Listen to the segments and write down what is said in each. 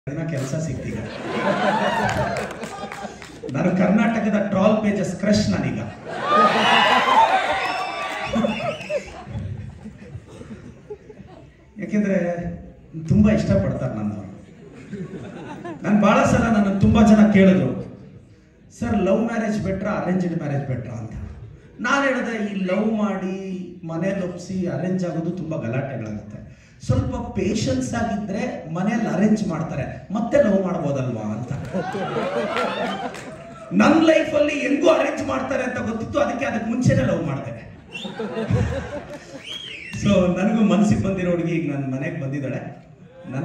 ದಿನ ಕೆಲಸ ಸಿಕ್ತೀಗ ನಾನು ಕರ್ನಾಟಕದ ಟ್ರಾಲ್ ಪೇಜಸ್ ಕ್ರಶ್ ನಾನೀಗ ಯಾಕೆಂದ್ರೆ ತುಂಬಾ ಇಷ್ಟಪಡ್ತಾರೆ ನನ್ನವರು ನಾನು ಬಹಳ ಸಲ ನನ್ನ ತುಂಬಾ ಜನ ಕೇಳಿದ್ರು sir love marriage better arranged marriage better ಅಂತ ನಾನು ಹೇಳಿದೆ ಈ ಲವ್ ಮಾಡಿ ಮನೇಲಿ ಒಪ್ಸಿ ಅರೇಂಜ್ ಆಗೋದು ತುಂಬಾ ಗಲಾಟೆಗಳಾಗುತ್ತೆ ಸ್ವಲ್ಪ ಪೇಷನ್ಸ್ ಆಗಿದ್ರೆ ಮನೇಲಿ ಅರೇಂಜ್ ಮಾಡ್ತಾರೆ ಮತ್ತೆ ಲವ್ ಮಾಡ್ಬೋದಲ್ವಾ ಅಂತ ನನ್ನ ಲೈಫಲ್ಲಿ ಹೆಂಗೂ ಅರೇಂಜ್ ಮಾಡ್ತಾರೆ ಅಂತ ಗೊತ್ತಿತ್ತು ಅದಕ್ಕೆ ಅದಕ್ಕೆ ಮುಂಚೆನೆ ಲವ್ ಮಾಡಿದೆ ಸೊ ನನಗೂ ಮನಸ್ಸಿಗೆ ಬಂದಿರೋ ಹುಡುಗಿ ಈಗ ನನ್ನ ಮನೆಗೆ ಬಂದಿದ್ದಾಳೆ ನನ್ನ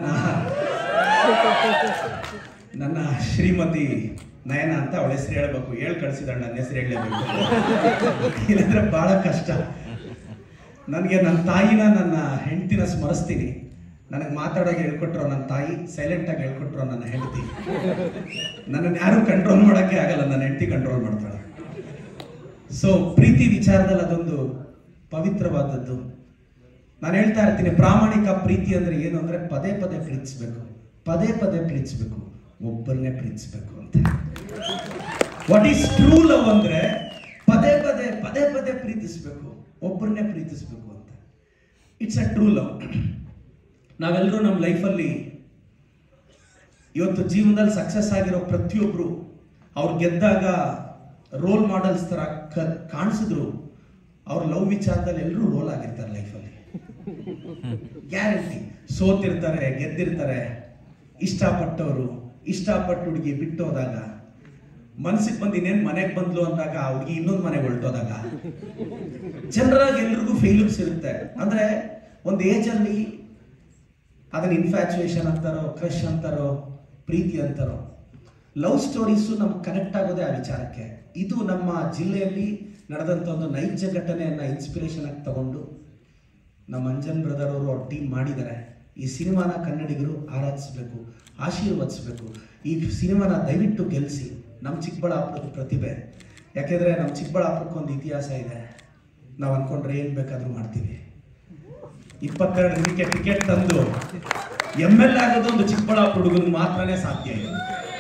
ನನ್ನ ಶ್ರೀಮತಿ ನಯನ ಅಂತ ಅವಳ ಹೆಸರು ಹೇಳ್ಬೇಕು ಹೇಳ್ ಕಳ್ಸಿದಾಳೆ ನನ್ನ ಹೆಸರು ಹೇಳಲೇಬೇಕು ಇಲ್ಲಾಂದ್ರೆ ಬಹಳ ಕಷ್ಟ ನನಗೆ ನನ್ನ ತಾಯಿನ ನನ್ನ ಹೆಂಡತಿನ ಸ್ಮರಿಸ್ತೀನಿ ನನಗೆ ಮಾತಾಡೋಕೆ ಹೇಳ್ಕೊಟ್ರೋ ನನ್ನ ತಾಯಿ ಸೈಲೆಂಟ್ ಆಗಿ ಹೇಳ್ಕೊಟ್ರೋ ನನ್ನ ಹೆಂಡತಿ ನನ್ನನ್ನು ಯಾರು ಕಂಟ್ರೋಲ್ ಮಾಡೋಕ್ಕೆ ಆಗಲ್ಲ ನನ್ನ ಹೆಂಡತಿ ಕಂಟ್ರೋಲ್ ಮಾಡ್ತಾಳೆ ಸೊ ಪ್ರೀತಿ ವಿಚಾರದಲ್ಲಿ ಅದೊಂದು ಪವಿತ್ರವಾದದ್ದು ನಾನು ಹೇಳ್ತಾ ಇರ್ತೀನಿ ಪ್ರಾಮಾಣಿಕ ಪ್ರೀತಿ ಅಂದ್ರೆ ಏನು ಅಂದ್ರೆ ಪದೇ ಪದೇ ಪ್ರೀತಿಸ್ಬೇಕು ಪದೇ ಪದೇ ಪ್ರೀತಿಸ್ಬೇಕು ಒಬ್ಬರನ್ನೇ ಪ್ರೀತಿಸ್ಬೇಕು ಅಂತ ವಾಟ್ ಈಸ್ ಟ್ರೂ ಲವ್ ಅಂದ್ರೆ ಪದೇ ಪದೇ ಪದೇ ಪದೇ ಪ್ರೀತಿಸ್ಬೇಕು ಒಬ್ಬರನ್ನೇ ಪ್ರೀತಿಸ್ಬೇಕು ಅಂತ ಇಟ್ಸ್ ಅ ಟ್ರೂ ಲವ್ ನಾವೆಲ್ಲರೂ ನಮ್ಮ ಲೈಫಲ್ಲಿ ಇವತ್ತು ಜೀವನದಲ್ಲಿ ಸಕ್ಸಸ್ ಆಗಿರೋ ಪ್ರತಿಯೊಬ್ರು ಅವ್ರು ಗೆದ್ದಾಗ ರೋಲ್ ಮಾಡೆಲ್ಸ್ ತರ ಕ- ಕಾಣಿಸಿದ್ರು ಅವ್ರ ಲವ್ ವಿಚಾರದಲ್ಲಿ ಎಲ್ಲರೂ ರೋಲ್ ಆಗಿರ್ತಾರೆ ಲೈಫಲ್ಲಿ ಗ್ಯಾರಂಟಿ ಸೋತಿರ್ತಾರೆ ಗೆದ್ದಿರ್ತಾರೆ ಇಷ್ಟಪಟ್ಟವರು ಇಷ್ಟಪಟ್ಟು ಹುಡುಗಿ ಬಿಟ್ಟು ಹೋದಾಗ ಮನ್ಸಿಗೆ ಬಂದು ಇನ್ನೇನು ಮನೆಗೆ ಬಂದ್ಲು ಅಂದಾಗ ಆ ಹುಡುಗಿ ಇನ್ನೊಂದು ಮನೆಗೆ ಹೊರಟೋದಾಗ ಜನರಾಗಿ ಎಲ್ರಿಗೂ ಫೇಲ್ಯೂರ್ಸ್ ಇರುತ್ತೆ ಅಂದ್ರೆ ಒಂದು ಏಜ್ ಅಲ್ಲಿ ಅದನ್ನ ಇನ್ಫ್ಯಾಚುಯೇಷನ್ ಅಂತಾರೋ ಕ್ರಶ್ ಅಂತಾರೋ ಪ್ರೀತಿ ಅಂತಾರೋ ಲವ್ ಸ್ಟೋರೀಸು ನಮ್ಗೆ ಕನೆಕ್ಟ್ ಆಗೋದೇ ಆ ವಿಚಾರಕ್ಕೆ ಇದು ನಮ್ಮ ಜಿಲ್ಲೆಯಲ್ಲಿ ನಡೆದಂಥ ಒಂದು ನೈಜ ಘಟನೆಯನ್ನ ಇನ್ಸ್ಪಿರೇಷನ್ ಆಗಿ ತಗೊಂಡು ನಮ್ಮ ಅಂಜನ್ ಬ್ರದರ್ ಅವರು ಅವ್ರ ಟೀಮ್ ಮಾಡಿದ್ದಾರೆ ಈ ಸಿನಿಮಾನ ಕನ್ನಡಿಗರು ಆರಾಧಿಸಬೇಕು ಆಶೀರ್ವದಿಸಬೇಕು ಈ ಸಿನಿಮಾನ ದಯವಿಟ್ಟು ಗೆಲ್ಲಿಸಿ ನಮ್ಮ ಚಿಕ್ಕಬಳ್ಳಾಪುರದ ಪ್ರತಿಭೆ ಯಾಕೆಂದ್ರೆ ನಮ್ಮ ಚಿಕ್ಕಬಳ್ಳಾಪುರಕ್ಕೆ ಒಂದು ಇತಿಹಾಸ ಇದೆ ನಾವು ಅನ್ಕೊಂಡ್ರೆ ಏನ್ ಬೇಕಾದ್ರೂ ಮಾಡ್ತೀವಿ ಇಪ್ಪತ್ತೆರಡು ದಿನಕ್ಕೆ ಟಿಕೆಟ್ ತಂದು ಎಮ್ ಎಲ್ ಆಗೋದು ಒಂದು ಚಿಕ್ಕಬಳ್ಳಾಪುರ ಹುಡುಗನಿಗೆ ಮಾತ್ರನೇ ಸಾಧ್ಯ ಇದೆ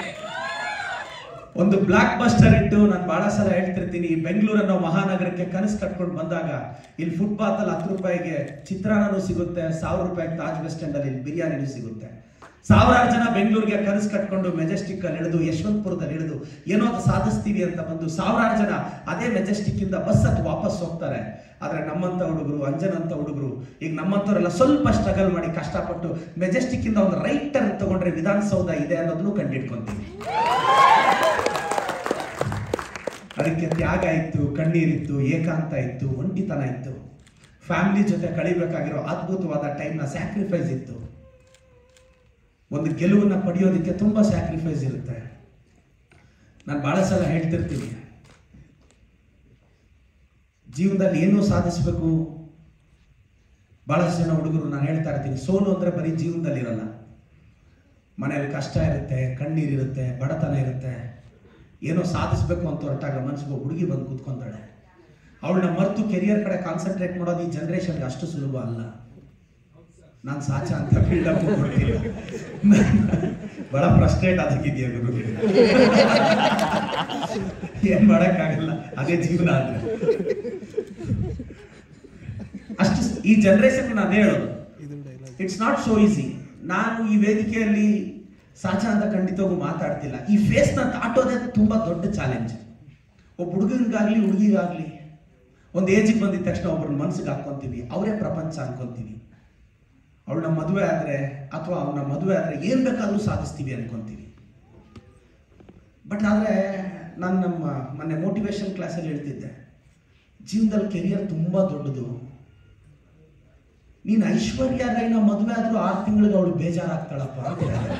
ಒಂದು ಬ್ಲಾಕ್ ಬಸ್ಟರ್ ಇಟ್ಟು ನಾನು ಬಹಳ ಸಲ ಹೇಳ್ತಿರ್ತೀನಿ ಈ ಬೆಂಗಳೂರನ್ನೋ ಮಹಾನಗರಕ್ಕೆ ಕನಸು ಕಟ್ಕೊಂಡು ಬಂದಾಗ ಇಲ್ಲಿ ಫುಟ್ಪಾತ್ ಅಲ್ಲಿ ಹತ್ತು ರೂಪಾಯಿಗೆ ಚಿತ್ರಾನ್ನನೂ ಸಿಗುತ್ತೆ ಸಾವಿರ ರೂಪಾಯಿಗೆ ತಾಜ್ ಬಸ್ ಸ್ಟ್ಯಾಂಡ್ ಅಲ್ಲಿ ಬಿರಿಯಾನಿನೂ ಸಿಗುತ್ತೆ ಸಾವಿರಾರು ಜನ ಬೆಂಗಳೂರಿಗೆ ಕನಸು ಕಟ್ಕೊಂಡು ಮೆಜೆಸ್ಟಿಕ್ ಅಲ್ಲಿ ಇಳಿದು ಯಶವಂತಪುರದಲ್ಲಿ ಇಳಿದು ಏನೋ ಅದು ಸಾಧಿಸ್ತೀವಿ ಅಂತ ಬಂದು ಸಾವಿರಾರು ಜನ ಅದೇ ಮೆಜೆಸ್ಟಿಕ್ ಇಂದ ಬಸ್ ಹತ್ತು ವಾಪಸ್ ಹೋಗ್ತಾರೆ ಆದ್ರೆ ನಮ್ಮಂತ ಹುಡುಗರು ಅಂಜನ್ ಅಂತ ಹುಡುಗರು ಈಗ ನಮ್ಮಂತವರೆಲ್ಲ ಸ್ವಲ್ಪ ಸ್ಟ್ರಗಲ್ ಮಾಡಿ ಕಷ್ಟಪಟ್ಟು ಮೆಜೆಸ್ಟಿಕ್ ಇಂದ ಒಂದು ರೈಟ್ ಟರ್ನ್ ತಗೊಂಡ್ರೆ ವಿಧಾನಸೌಧ ಇದೆ ಅನ್ನೋದನ್ನು ಕಂಡಿಡ್ಕೊಂತೀವಿ ಅದಕ್ಕೆ ತ್ಯಾಗ ಇತ್ತು ಕಣ್ಣೀರಿತ್ತು ಏಕಾಂತ ಇತ್ತು ಒಂಟಿತನ ಇತ್ತು ಫ್ಯಾಮಿಲಿ ಜೊತೆ ಕಳಿಬೇಕಾಗಿರೋ ಅದ್ಭುತವಾದ ಟೈಮ್ನ ಸ್ಯಾಕ್ರಿಫೈಸ್ ಇತ್ತು ಒಂದು ಗೆಲುವನ್ನ ಪಡೆಯೋದಕ್ಕೆ ತುಂಬಾ ಸ್ಯಾಕ್ರಿಫೈಸ್ ಇರುತ್ತೆ ನಾನು ಬಹಳ ಸಲ ಹೇಳ್ತಿರ್ತೀನಿ ಜೀವನದಲ್ಲಿ ಏನೂ ಸಾಧಿಸಬೇಕು ಬಹಳಷ್ಟು ಜನ ಹುಡುಗರು ನಾನು ಹೇಳ್ತಾ ಇರ್ತೀನಿ ಸೋಲು ಅಂದ್ರೆ ಬರೀ ಜೀವನದಲ್ಲಿ ಇರಲ್ಲ ಮನೆಯಲ್ಲಿ ಕಷ್ಟ ಇರುತ್ತೆ ಕಣ್ಣೀರಿರುತ್ತೆ ಬಡತನ ಇರುತ್ತೆ ಏನೋ ಸಾಧಿಸ್ಬೇಕು ಅಂತ ಹೊರಟಾಗ ಮನ್ಸಿಗೆ ಹುಡುಗಿ ಬಂದು ಕೂತ್ಕೊಂತಾಳೆ ಅವಳನ್ನ ಮರೆತು ಕೆರಿಯರ್ ಕಡೆ ಕಾನ್ಸಂಟ್ರೇಟ್ ಮಾಡೋದು ಈ ಜನರೇಷನ್ಗೆ ಅಷ್ಟು ಸುಲಭ ಅಲ್ಲ ನಾನು ಸಾಚ ಅಂತ ಬಿಲ್ಡಪ್ ಕೊಡ್ತಿಲ್ಲ ಬಹಳ ಫ್ರಸ್ಟ್ರೇಟ್ ಆಗಿದೆಯಾ ಗುರು ಏನ್ ಮಾಡಕ್ಕಾಗಲ್ಲ ಅದೇ ಜೀವನ ಅಂದ್ರೆ ಅಷ್ಟು ಈ ಜನರೇಷನ್ ನಾನು ಹೇಳೋದು ಇಟ್ಸ್ ನಾಟ್ ಸೋ ಈಸಿ ನಾನು ಈ ವೇದಿಕೆಯಲ್ಲಿ ಸಾಚ ಅಂತ ಖಂಡಿತವಾಗೂ ಮಾತಾಡ್ತಿಲ್ಲ ಈ ಫೇಸ್ ನ ದಾಟೋದೇ ತುಂಬಾ ದೊಡ್ಡ ಚಾಲೆಂಜ್ ಒಬ್ಬ ಹುಡುಗನಿಗಾಗ್ಲಿ ಹುಡುಗಿಗಾಗ್ಲಿ ಒಂದು ಏಜಿಗೆ ಬಂದಿದ ತಕ್ಷಣ ಒಬ್ಬರನ್ನ ಮನ್ಸಿಗೆ ಹಾಕೊಂತೀವಿ ಅವರೇ ಪ್ರಪಂಚ ಅನ್ಕೊಂತೀವಿ ಅವಳನ್ನ ಮದುವೆ ಆದ್ರೆ ಅಥವಾ ಅವನ ಮದುವೆ ಆದ್ರೆ ಏನ್ ಬೇಕಾದ್ರೂ ಸಾಧಿಸ್ತೀವಿ ಅನ್ಕೊಂತೀವಿ ಬಟ್ ಆದ್ರೆ ನಾನು ನಮ್ಮ ಮೊನ್ನೆ ಮೋಟಿವೇಶನ್ ಕ್ಲಾಸಲ್ಲಿ ಹೇಳ್ತಿದ್ದೆ ಜೀವನದಲ್ಲಿ ಕೆರಿಯರ್ ತುಂಬಾ ದೊಡ್ಡದು ನೀನ್ ಐಶ್ವರ್ಯ ರೈನ ಮದುವೆ ಆದ್ರೂ ಆರು ತಿಂಗಳಿಗೆ ಅವಳು ಬೇಜಾರಾಗ್ತಾಳಪ್ಪ ಅಂತ ಹೇಳಿದೆ.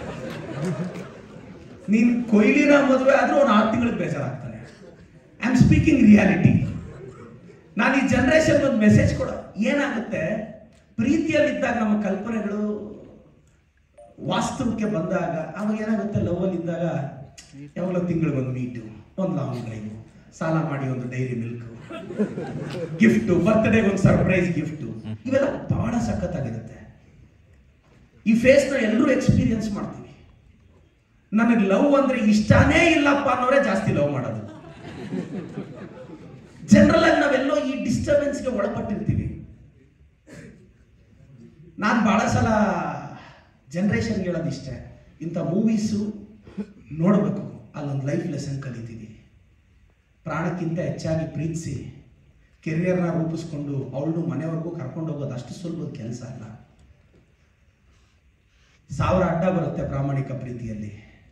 ನೀನ್ ಕೊಹ್ಲಿನ ಮದುವೆ ಆದ್ರೂ ಅವ್ನು ಆರು ತಿಂಗಳಿಗೆ ಬೇಜಾರಾಗ್ತಾನೆ ಐ ಆಮ್ ಸ್ಪೀಕಿಂಗ್ ರಿಯಾಲಿಟಿ ನಾನು ಈ ಜನರೇಷನ್ ಒಂದು ಮೆಸೇಜ್ ಕೊಡ ಏನಾಗುತ್ತೆ ಪ್ರೀತಿಯಲ್ಲಿದ್ದಾಗ ನಮ್ಮ ಕಲ್ಪನೆಗಳು ವಾಸ್ತವಕ್ಕೆ ಬಂದಾಗ ಅವಾಗ ಏನಾಗುತ್ತೆ ಲವ್ ಅಲ್ಲಿ ಇದ್ದಾಗ ಯಾವಾಗಲೂ ತಿಂಗಳಿಗೆ ಒಂದು ಮೀಟು ಒಂದು ಲಾಂಗ್ ಡ್ರೈವ್ ಸಾಲ ಮಾಡಿ ಒಂದು ಡೈರಿ ಮಿಲ್ಕ್ ಗಿಫ್ಟ್ ಬರ್ತ್ಡೇಗೆ ಒಂದು ಸರ್ಪ್ರೈಸ್ ಗಿಫ್ಟ್ ಇವೆಲ್ಲ ಬಹಳ ಸಖತ್ತಾಗಿರುತ್ತೆ ಈ ಫೇಸ್ನ ಎಲ್ಲರೂ ಎಕ್ಸ್ಪೀರಿಯನ್ಸ್ ಮಾಡ್ತೀವಿ ನನಗೆ ಲವ್ ಅಂದ್ರೆ ಇಷ್ಟನೇ ಇಲ್ಲಪ್ಪ ಅನ್ನೋರೇ ಜಾಸ್ತಿ ಲವ್ ಮಾಡೋದು ಜನರಲ್ ಆಗಿ ನಾವೆಲ್ಲೋ ಈ ಡಿಸ್ಟರ್ಬೆನ್ಸ್ಗೆ ಒಳಪಟ್ಟಿರ್ತೀವಿ ನಾನು ಬಹಳ ಸಲ ಜನ್ರೇಷನ್ ಹೇಳೋದಿಷ್ಟೇ ಇಂಥ ಮೂವೀಸು ನೋಡಬೇಕು ಅಲ್ಲೊಂದು ಲೈಫ್ ಲೆಸನ್ ಕಲಿತೀವಿ ಪ್ರಾಣಕ್ಕಿಂತ ಹೆಚ್ಚಾಗಿ ಪ್ರೀತಿಸಿ ಕೆರಿಯರ್ನ ರೂಪಿಸ್ಕೊಂಡು ಅವಳನ್ನು ಮನೆವರೆಗೂ ಕರ್ಕೊಂಡು ಹೋಗೋದು ಅಷ್ಟು ಸುಲಭದ ಕೆಲಸ ಅಲ್ಲ ಸಾವಿರ ಅಡ್ಡ ಬರುತ್ತೆ ಪ್ರಾಮಾಣಿಕ ಪ್ರೀತಿಯಲ್ಲಿ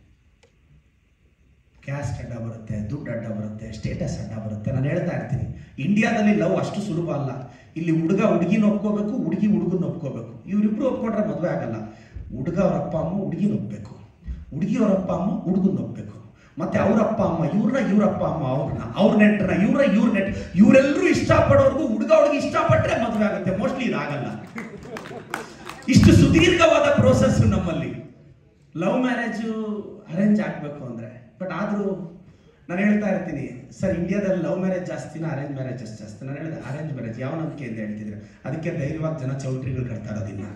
ಕ್ಯಾಸ್ಟ್ ಅಡ್ಡ ಬರುತ್ತೆ ದುಡ್ಡು ಅಡ್ಡ ಬರುತ್ತೆ ಸ್ಟೇಟಸ್ ಅಡ್ಡ ಬರುತ್ತೆ ನಾನು ಹೇಳ್ತಾ ಇರ್ತೀನಿ ಇಂಡಿಯಾದಲ್ಲಿ ಲವ್ ಅಷ್ಟು ಸುಲಭ ಅಲ್ಲ ಇಲ್ಲಿ ಹುಡುಗ ಹುಡುಗಿನ ಒಪ್ಕೋಬೇಕು ಹುಡುಗಿ ಹುಡುಗನ ಒಪ್ಕೋಬೇಕು ಇವರಿಬ್ರು ಒಪ್ಕೊಂಡ್ರೆ ಮದುವೆ ಆಗಲ್ಲ ಹುಡುಗ ಅವ್ರ ಅಪ್ಪ ಅಮ್ಮ ಹುಡುಗಿನ ಒಪ್ಬೇಕು ಹುಡುಗಿ ಅವ್ರ ಅಪ್ಪ ಅಮ್ಮ ಹುಡುಗನ ಒಪ್ಬೇಕು ಮತ್ತೆ ಅವ್ರ ಅಪ್ಪ ಅಮ್ಮ ಇವ್ರನ್ನ ಇವ್ರ ಅಪ್ಪ ಅಮ್ಮ ಅವ್ರನ್ನ ಅವ್ರ ನೆಂಟ್ರನ್ನ ಇವ್ರ ಇವ್ರ ನೆಂಟ್ ಇವರೆಲ್ಲರೂ ಇಷ್ಟಪಡೋರ್ಗು ಹುಡುಗ ಹುಡುಗಿ ಇಷ್ಟಪಟ್ಟರೆ ಮದುವೆ ಆಗುತ್ತೆ ಮೋಸ್ಟ್ಲಿ ಇದಾಗಲ್ಲ ಇಷ್ಟು ಸುದೀರ್ಘವಾದ ಪ್ರೋಸೆಸ್ ನಮ್ಮಲ್ಲಿ ಲವ್ ಮ್ಯಾರೇಜು ಅರೇಂಜ್ ಆಗಬೇಕು ಅಂದ್ರೆ ಬಟ್ ಆದರೂ ನಾನು ಹೇಳ್ತಾ ಇರ್ತೀನಿ ಸರ್ ಇಂಡಿಯಾದಲ್ಲಿ ಲವ್ ಮ್ಯಾರೇಜ್ ಜಾಸ್ತಿನ ಅರೇಂಜ್ ಮ್ಯಾರೇಜಸ್ ಜಾಸ್ತಿ ನಾನು ಹೇಳಿದೆ ಅರೇಂಜ್ ಮ್ಯಾರೇಜ್ ಯಾವ ನಂಬಿಕೆಯಿಂದ ಹೇಳ್ತಿದ್ರೆ ಅದಕ್ಕೆ ಧೈರ್ಯವಾಗಿ ಜನ ಚೌಲ್ಟ್ರಿಗಳು ಕಟ್ತಾ ಇರೋದಿಲ್ಲ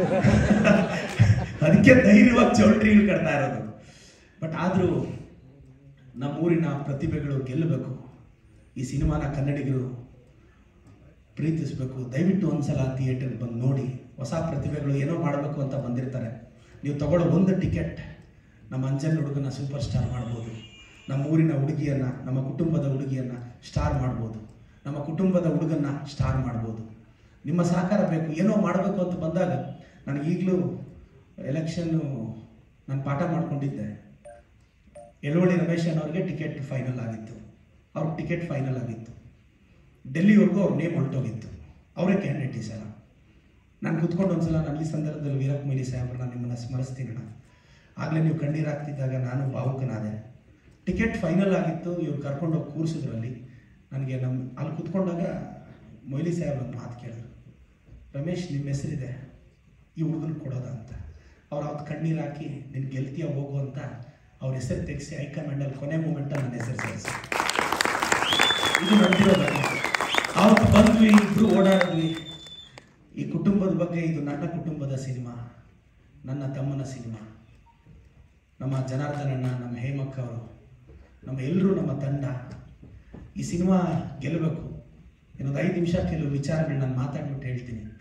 ಅದಕ್ಕೆ ಧೈರ್ಯವಾಗಿ ಚೌಲ್ಟ್ರಿಗಳು ಕಟ್ತಾ ಇರೋದು ಬಟ್ ಆದರೂ ನಮ್ಮೂರಿನ ಪ್ರತಿಭೆಗಳು ಗೆಲ್ಲಬೇಕು ಈ ಸಿನಿಮಾನ ಕನ್ನಡಿಗರು ಪ್ರೀತಿಸಬೇಕು ದಯವಿಟ್ಟು ಒಂದ್ಸಲ ಥಿಯೇಟರ್ಗೆ ಬಂದು ನೋಡಿ ಹೊಸ ಪ್ರತಿಭೆಗಳು ಏನೋ ಮಾಡಬೇಕು ಅಂತ ಬಂದಿರ್ತಾರೆ ನೀವು ತಗೊಳ್ಳೋ ಒಂದು ಟಿಕೆಟ್ ನಮ್ಮ ಅಂಜನ್ ಹುಡುಗನ ಸೂಪರ್ ಸ್ಟಾರ್ ಮಾಡ್ಬೋದು ನಮ್ಮ ಊರಿನ ಹುಡುಗಿಯನ್ನ ನಮ್ಮ ಕುಟುಂಬದ ಹುಡುಗಿಯನ್ನ ಸ್ಟಾರ್ ಮಾಡ್ಬೋದು ನಮ್ಮ ಕುಟುಂಬದ ಹುಡುಗನ್ನ ಸ್ಟಾರ್ ಮಾಡ್ಬೋದು ನಿಮ್ಮ ಸಹಕಾರ ಬೇಕು ಏನೋ ಮಾಡಬೇಕು ಅಂತ ಬಂದಾಗ ನನಗೆ ಈಗಲೂ ಎಲೆಕ್ಷನ್ನು ನಾನು ಪಾಠ ಮಾಡ್ಕೊಂಡಿದ್ದೆ ಎಳವಳ್ಳಿ ರಮೇಶ್ ಅವ್ರಿಗೆ ಟಿಕೆಟ್ ಫೈನಲ್ ಆಗಿತ್ತು ಅವ್ರಿಗೆ ಟಿಕೆಟ್ ಫೈನಲ್ ಆಗಿತ್ತು ಡೆಲ್ಲಿವರೆಗೂ ಅವ್ರ ನೇಮ್ ಹೊರಟೋಗಿತ್ತು ಅವರೇ ಕ್ಯಾಂಡಿಡೇಟ್ ಈ ಸಲ ನಾನು ಕುತ್ಕೊಂಡು ಒಂದ್ಸಲ ನಾನು ಈ ಸಂದರ್ಭದಲ್ಲಿ ವೀರಪ್ಪ ಮೊಯ್ಲಿ ಸಾಹೇಬ್ರನ್ನ ನಿಮ್ಮನ್ನು ಸ್ಮರಿಸ್ತೀನಿ ಅಣ್ಣ ಆಗಲೇ ನೀವು ಕಣ್ಣೀರು ಹಾಕ್ತಿದ್ದಾಗ ನಾನು ಭಾವುಕನಾದೆ ಟಿಕೆಟ್ ಫೈನಲ್ ಆಗಿತ್ತು ಇವ್ರು ಕರ್ಕೊಂಡು ಹೋಗಿ ಕೂರಿಸಿದ್ರು ಅಲ್ಲಿ ನನಗೆ ನಮ್ಮ ಅಲ್ಲಿ ಕುತ್ಕೊಂಡಾಗ ಮೊಯ್ಲಿ ಸಾಹೇಬ್ ಒಂದು ಮಾತು ಕೇಳಿದ್ರು ರಮೇಶ್ ನಿಮ್ಮ ಹೆಸರಿದೆ ಈ ಹುಡುಗನ ಕೊಡೋದ ಅಂತ ಅವ್ರು ಅವತ್ತು ಕಣ್ಣೀರು ಹಾಕಿ ನಿನ್ನ ಗೆಲ್ತಿಯ ಹೋಗು ಅಂತ ಅವ್ರ ಹೆಸರು ತೆಗೆಸಿ ಹೈಕಮಾಂಡಲ್ಲಿ ಕೊನೆ ಮೂಮೆಂಟಲ್ಲಿ ನನ್ನ ಹೆಸರು ಸೇರಿಸಿ ಇದು ನಡೆದಿರೋದು ಅವತ್ತು ಬಂದ್ವಿ ಇಬ್ರು ಓಡಾಡಿದ್ವಿ ಈ ಕುಟುಂಬದ ಬಗ್ಗೆ ಇದು ನನ್ನ ಕುಟುಂಬದ ಸಿನಿಮಾ ನನ್ನ ತಮ್ಮನ ಸಿನಿಮಾ ನಮ್ಮ ಜನಾರ್ದನಣ್ಣ ನಮ್ಮ ಹೇಮಕ್ಕ ಅವರು ನಮ್ಮ ಎಲ್ಲರೂ ನಮ್ಮ ತಂಡ ಈ ಸಿನಿಮಾ ಗೆಲ್ಲಬೇಕು ಇನ್ನೊಂದು ಐದು ನಿಮಿಷ ಕೆಲವು ವಿಚಾರಗಳು ನಾನು ಮಾತಾಡ್ಬಿಟ್ಟು ಹೇಳ್ತೀನಿ